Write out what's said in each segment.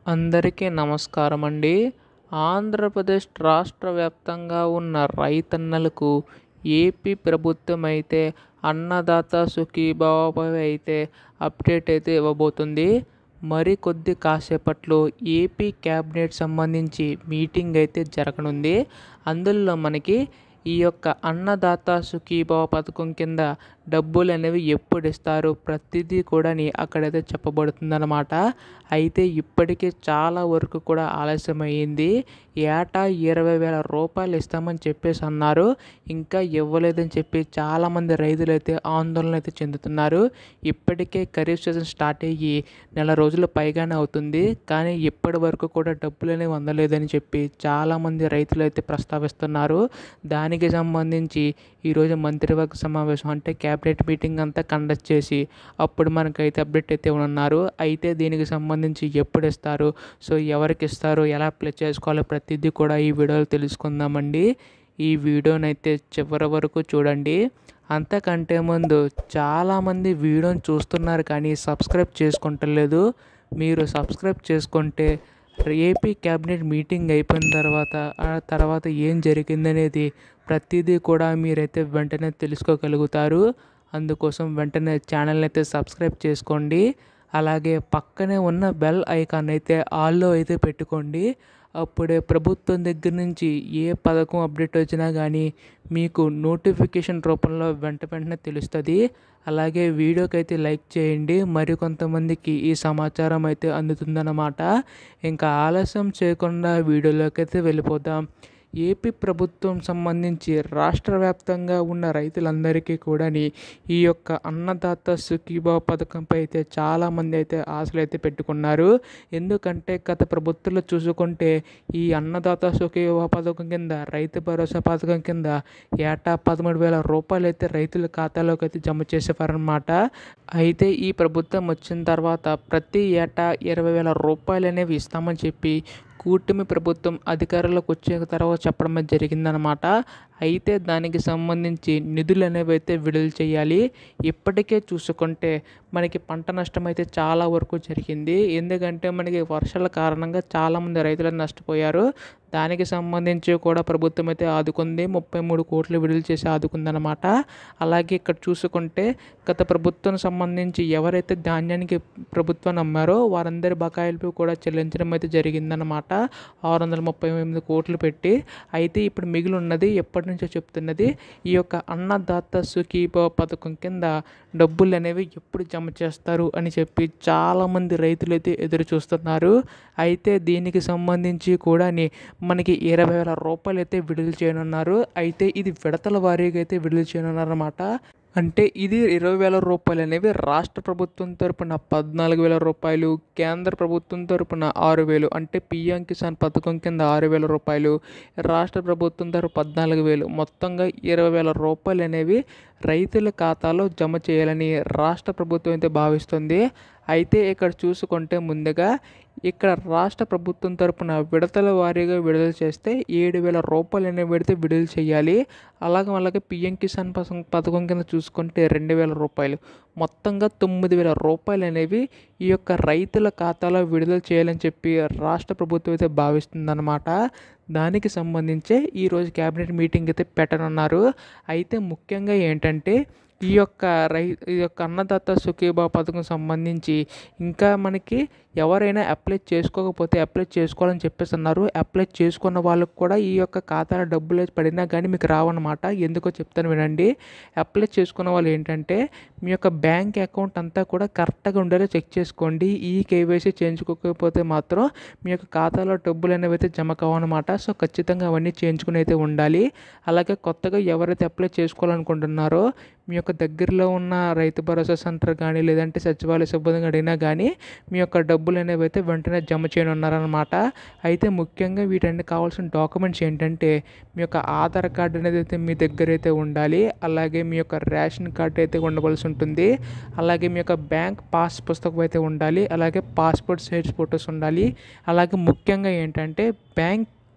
అందరికీ నమస్కారం అండి ఆంధ్రప్రదేశ్ రాష్ట్ర వ్యాప్తంగా ఉన్న రైతన్నలకు ఏపీ ప్రభుత్వం అయితే అన్నదాత సుఖీభావ అయితే అప్డేట్ అయితే ఇవ్వబోతుంది మరి కొద్ది కాసేపట్లో ఏపీ క్యాబినెట్ సంబంధించి మీటింగ్ అయితే జరగనుంది అందులో మనకి ఈ యొక్క అన్నదాత సుఖీభావ పథకం కింద డబ్బులు అనేవి ఎప్పుడు ఇస్తారు ప్రతిదీ కూడా అక్కడైతే చెప్పబడుతుందన్నమాట అయితే ఇప్పటికే చాలా వరకు కూడా ఆలస్యం అయ్యింది ఏటా ఇరవై వేల రూపాయలు ఇస్తామని చెప్పేసి అన్నారు ఇంకా ఇవ్వలేదని చెప్పి చాలామంది రైతులు అయితే ఆందోళన అయితే చెందుతున్నారు ఇప్పటికే ఖరీఫ్ సీజన్ స్టార్ట్ అయ్యి నెల రోజులు పైగానే అవుతుంది కానీ ఇప్పటి వరకు కూడా డబ్బులు అనేవి అందలేదని చెప్పి చాలామంది రైతులు అయితే ప్రస్తావిస్తున్నారు దానికి సంబంధించి ఈరోజు మంత్రివర్గ సమావేశం అంటే క్యాబినెట్ మీటింగ్ అంతా కండక్ట్ చేసి అప్పుడు మనకైతే అప్డేట్ అయితే ఉన్నారు అయితే దీనికి సంబంధించి ఎప్పుడు ఇస్తారు సో ఎవరికి ఇస్తారు ఎలా అప్లై చేసుకోవాలో ప్రతిదీ కూడా ఈ వీడియోలో తెలుసుకుందామండి ఈ వీడియోనైతే చివరి వరకు చూడండి అంతకంటే ముందు చాలామంది వీడియోని చూస్తున్నారు కానీ సబ్స్క్రైబ్ చేసుకుంటలేదు మీరు సబ్స్క్రైబ్ చేసుకుంటే ఏపీ క్యాబినెట్ మీటింగ్ అయిపోయిన తర్వాత ఆ తర్వాత ఏం జరిగిందనేది ప్రతిదీ కూడా మీరైతే వెంటనే తెలుసుకోగలుగుతారు అందుకోసం వెంటనే ఛానల్ని అయితే సబ్స్క్రైబ్ చేసుకోండి అలాగే పక్కనే ఉన్న బెల్ ఐకాన్ అయితే ఆల్లో అయితే పెట్టుకోండి అప్పుడే ప్రభుత్వం దగ్గర నుంచి ఏ పథకం అప్డేట్ వచ్చినా కానీ మీకు నోటిఫికేషన్ రూపంలో వెంట వెంటనే తెలుస్తుంది అలాగే వీడియోకి అయితే లైక్ చేయండి మరి కొంతమందికి ఈ సమాచారం అయితే అందుతుందన్నమాట ఇంకా ఆలస్యం చేయకుండా వీడియోలోకి అయితే వెళ్ళిపోదాం ఏపీ ప్రభుత్వం సంబంధించి రాష్ట్ర వ్యాప్తంగా ఉన్న రైతులందరికీ కూడా ఈ యొక్క అన్నదాత సుఖీభావ పథకంపై అయితే చాలామంది అయితే ఆశలు అయితే పెట్టుకున్నారు ఎందుకంటే గత ప్రభుత్వంలో చూసుకుంటే ఈ అన్నదాత సుఖీభావ పథకం కింద రైతు భరోసా పథకం కింద ఏటా పదమూడు వేల రూపాయలు అయితే రైతుల ఖాతాలోకి అయితే జమ చేసేవారనమాట అయితే ఈ ప్రభుత్వం వచ్చిన తర్వాత ప్రతి ఏటా ఇరవై వేల రూపాయలు అనేవి ఇస్తామని చెప్పి కూటమి ప్రభుత్వం అధికారంలోకి వచ్చిన తర్వాత చెప్పడం జరిగిందనమాట అయితే దానికి సంబంధించి నిధులు అనేవి అయితే విడుదల చేయాలి ఇప్పటికే చూసుకుంటే మనకి పంట నష్టం అయితే చాలా వరకు జరిగింది ఎందుకంటే మనకి వర్షాల కారణంగా చాలామంది రైతులు నష్టపోయారు దానికి సంబంధించి కూడా ప్రభుత్వం అయితే ఆదుకుంది ముప్పై మూడు కోట్లు విడుదల చేసి ఆదుకుందనమాట అలాగే ఇక్కడ చూసుకుంటే గత ప్రభుత్వం సంబంధించి ఎవరైతే ధాన్యానికి ప్రభుత్వాన్ని అమ్మారో వారందరి బకాయిలు కూడా చెల్లించడం అయితే జరిగిందనమాట ఆరు వందల ముప్పై ఎనిమిది కోట్లు పెట్టి అయితే ఇప్పుడు మిగిలి ఉన్నది ఎప్పటి నుంచో చెప్తున్నది ఈ యొక్క అన్నదాత సుఖీభవ పథకం కింద డబ్బులు అనేవి ఎప్పుడు జమ చేస్తారు అని చెప్పి చాలామంది రైతులు అయితే ఎదురు చూస్తున్నారు అయితే దీనికి సంబంధించి కూడా మనకి ఇరవై వేల రూపాయలు అయితే విడుదల చేయనున్నారు అయితే ఇది విడతల వారీగా అయితే విడుదల చేయనున్నారన్నమాట అంటే ఇది ఇరవై వేల రూపాయలు అనేవి రాష్ట్ర ప్రభుత్వం తరపున పద్నాలుగు వేల రూపాయలు కేంద్ర ప్రభుత్వం తరపున ఆరు వేలు అంటే పిఎం కిసాన్ పథకం కింద ఆరు వేల రూపాయలు రాష్ట్ర ప్రభుత్వం తరపు పద్నాలుగు వేలు మొత్తంగా ఇరవై వేల రూపాయలు అనేవి రైతుల ఖాతాలో జమ చేయాలని రాష్ట్ర ప్రభుత్వం అయితే భావిస్తుంది అయితే ఇక్కడ చూసుకుంటే ముందుగా ఇక్కడ రాష్ట్ర ప్రభుత్వం తరపున విడతల వారీగా విడుదల చేస్తే ఏడు వేల రూపాయలు అనేవి పెడితే విడుదల చేయాలి అలాగే అలాగే పిఎం కిసాన్ పథకం కింద చూసుకుంటే రెండు వేల రూపాయలు మొత్తంగా తొమ్మిది వేల రూపాయలు అనేవి ఈ యొక్క రైతుల ఖాతాలో విడుదల చేయాలని చెప్పి రాష్ట్ర ప్రభుత్వం అయితే భావిస్తుందన్నమాట దానికి సంబంధించే ఈరోజు క్యాబినెట్ మీటింగ్ అయితే పెట్టనున్నారు అయితే ముఖ్యంగా ఏంటంటే ఈ యొక్క రై ఈ యొక్క అన్నదాత సుఖీభావ పథకం సంబంధించి ఇంకా మనకి ఎవరైనా అప్లై చేసుకోకపోతే అప్లై చేసుకోవాలని చెప్పేసి అన్నారు అప్లై చేసుకున్న వాళ్ళకు కూడా ఈ యొక్క ఖాతాలో డబ్బులు పడినా కానీ మీకు రావన్నమాట ఎందుకో చెప్తాను వినండి అప్లై చేసుకున్న వాళ్ళు ఏంటంటే మీ యొక్క బ్యాంక్ అకౌంట్ అంతా కూడా కరెక్ట్గా ఉండేలా చెక్ చేసుకోండి ఈ కేవైసీ చేయించుకోకపోతే మాత్రం మీ యొక్క ఖాతాలో డబ్బులు అనేవి అయితే జమ కావన్నమాట సో ఖచ్చితంగా అవన్నీ చేయించుకుని అయితే ఉండాలి అలాగే కొత్తగా ఎవరైతే అప్లై చేసుకోవాలనుకుంటున్నారో మీ యొక్క దగ్గరలో ఉన్న రైతు భరోసా సెంటర్ కానీ లేదంటే సచివాలయ సిబ్బంది అడిగినా కానీ మీ యొక్క డబ్బులు అనేవి అయితే వెంటనే జమ చేయనున్నారనమాట అయితే ముఖ్యంగా వీటన్ని కావాల్సిన డాక్యుమెంట్స్ ఏంటంటే మీ యొక్క ఆధార్ కార్డు అనేది అయితే మీ దగ్గర అయితే ఉండాలి అలాగే మీ యొక్క రేషన్ కార్డు అయితే ఉండవలసి ఉంటుంది అలాగే మీ యొక్క బ్యాంక్ పాస్ పుస్తకం అయితే ఉండాలి అలాగే పాస్పోర్ట్ సైజ్ ఫొటోస్ ఉండాలి అలాగే ముఖ్యంగా ఏంటంటే బ్యాంక్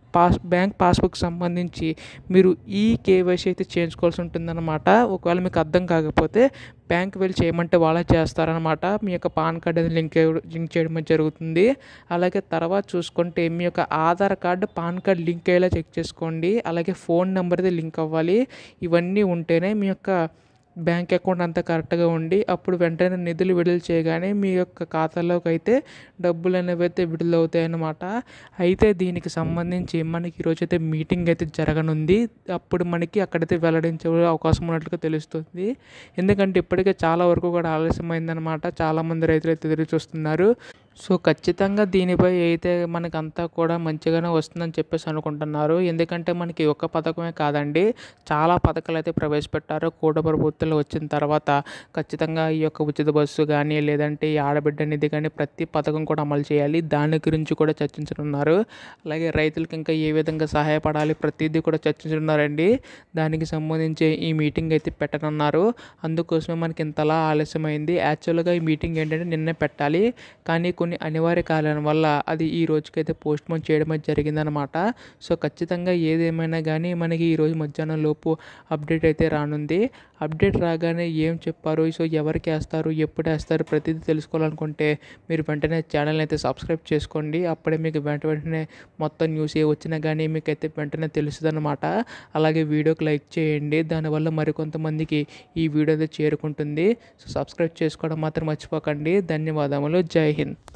పాస్ బ్యాంక్ పాస్బుక్ సంబంధించి మీరు ఈ కేవైసీ అయితే చేయించుకోవాల్సి ఉంటుందన్నమాట ఒకవేళ మీకు అర్థం కాకపోతే బ్యాంక్ వెళ్ళి చేయమంటే వాళ్ళే చేస్తారనమాట మీ యొక్క పాన్ కార్డ్ అనేది లింక్ లింక్ చేయడం జరుగుతుంది అలాగే తర్వాత చూసుకుంటే మీ యొక్క Aadhaar card pan card link అయ్యేలా చెక్ చేసుకోండి అలాగే ఫోన్ నెంబర్ అయితే లింక్ అవ్వాలి ఇవన్నీ ఉంటేనే మీ యొక్క బ్యాంక్ అకౌంట్ అంతా కరెక్ట్గా ఉండి అప్పుడు వెంటనే నిధులు విడుదల చేయగానే మీ యొక్క ఖాతాలోకి అయితే డబ్బులు అనేవి అయితే విడుదల అవుతాయి అన్నమాట అయితే దీనికి సంబంధించి మనకి ఈరోజు అయితే మీటింగ్ అయితే జరగనుంది అప్పుడు మనకి అక్కడైతే వెల్లడించే అవకాశం ఉన్నట్లుగా తెలుస్తుంది ఎందుకంటే ఇప్పటికే చాలా వరకు కూడా ఆలస్యమైందనమాట చాలామంది రైతులు అయితే ఎదురు చూస్తున్నారు సో ఖచ్చితంగా దీనిపై అయితే మనకంతా కూడా మంచిగానే వస్తుందని చెప్పేసి అనుకుంటున్నారు ఎందుకంటే మనకి ఒక పథకమే కాదండి చాలా పథకాలు అయితే ప్రవేశపెట్టారు కూడ ప్రభుత్వంలో వచ్చిన తర్వాత ఖచ్చితంగా ఈ యొక్క ఉచిత బస్సు కానీ లేదంటే ఈ ఆడబిడ్డ నిధి కానీ ప్రతి పథకం కూడా అమలు చేయాలి దాని గురించి కూడా చర్చించనున్నారు అలాగే రైతులకు ఇంకా ఏ విధంగా సహాయపడాలి ప్రతిదీ కూడా చర్చించనున్నారండి దానికి సంబంధించి ఈ మీటింగ్ అయితే పెట్టనున్నారు అందుకోసమే మనకి ఇంతలా ఆలస్యమైంది యాక్చువల్గా ఈ మీటింగ్ ఏంటంటే నిన్నే పెట్టాలి కానీ కొన్ని అనివార్య కారణాల వల్ల అది ఈ రోజుకైతే పోస్ట్ పోన్ చేయడం అయితే జరిగిందనమాట సో ఖచ్చితంగా ఏదేమైనా కానీ మనకి ఈ రోజు మధ్యాహ్నం లోపు అప్డేట్ అయితే రానుంది అప్డేట్ రాగానే ఏం చెప్పారు సో ఎవరికి వేస్తారు ఎప్పుడు వేస్తారు ప్రతిదీ తెలుసుకోవాలనుకుంటే మీరు వెంటనే ఛానల్ అయితే సబ్స్క్రైబ్ చేసుకోండి అప్పుడే మీకు వెంట వెంటనే మొత్తం న్యూస్ ఏ వచ్చినా కానీ మీకు అయితే వెంటనే తెలుస్తుంది అనమాట అలాగే వీడియోకి లైక్ చేయండి దానివల్ల మరికొంతమందికి ఈ వీడియో అయితే చేరుకుంటుంది సో సబ్స్క్రైబ్ చేసుకోవడం మాత్రం మర్చిపోకండి ధన్యవాదములు జై హింద్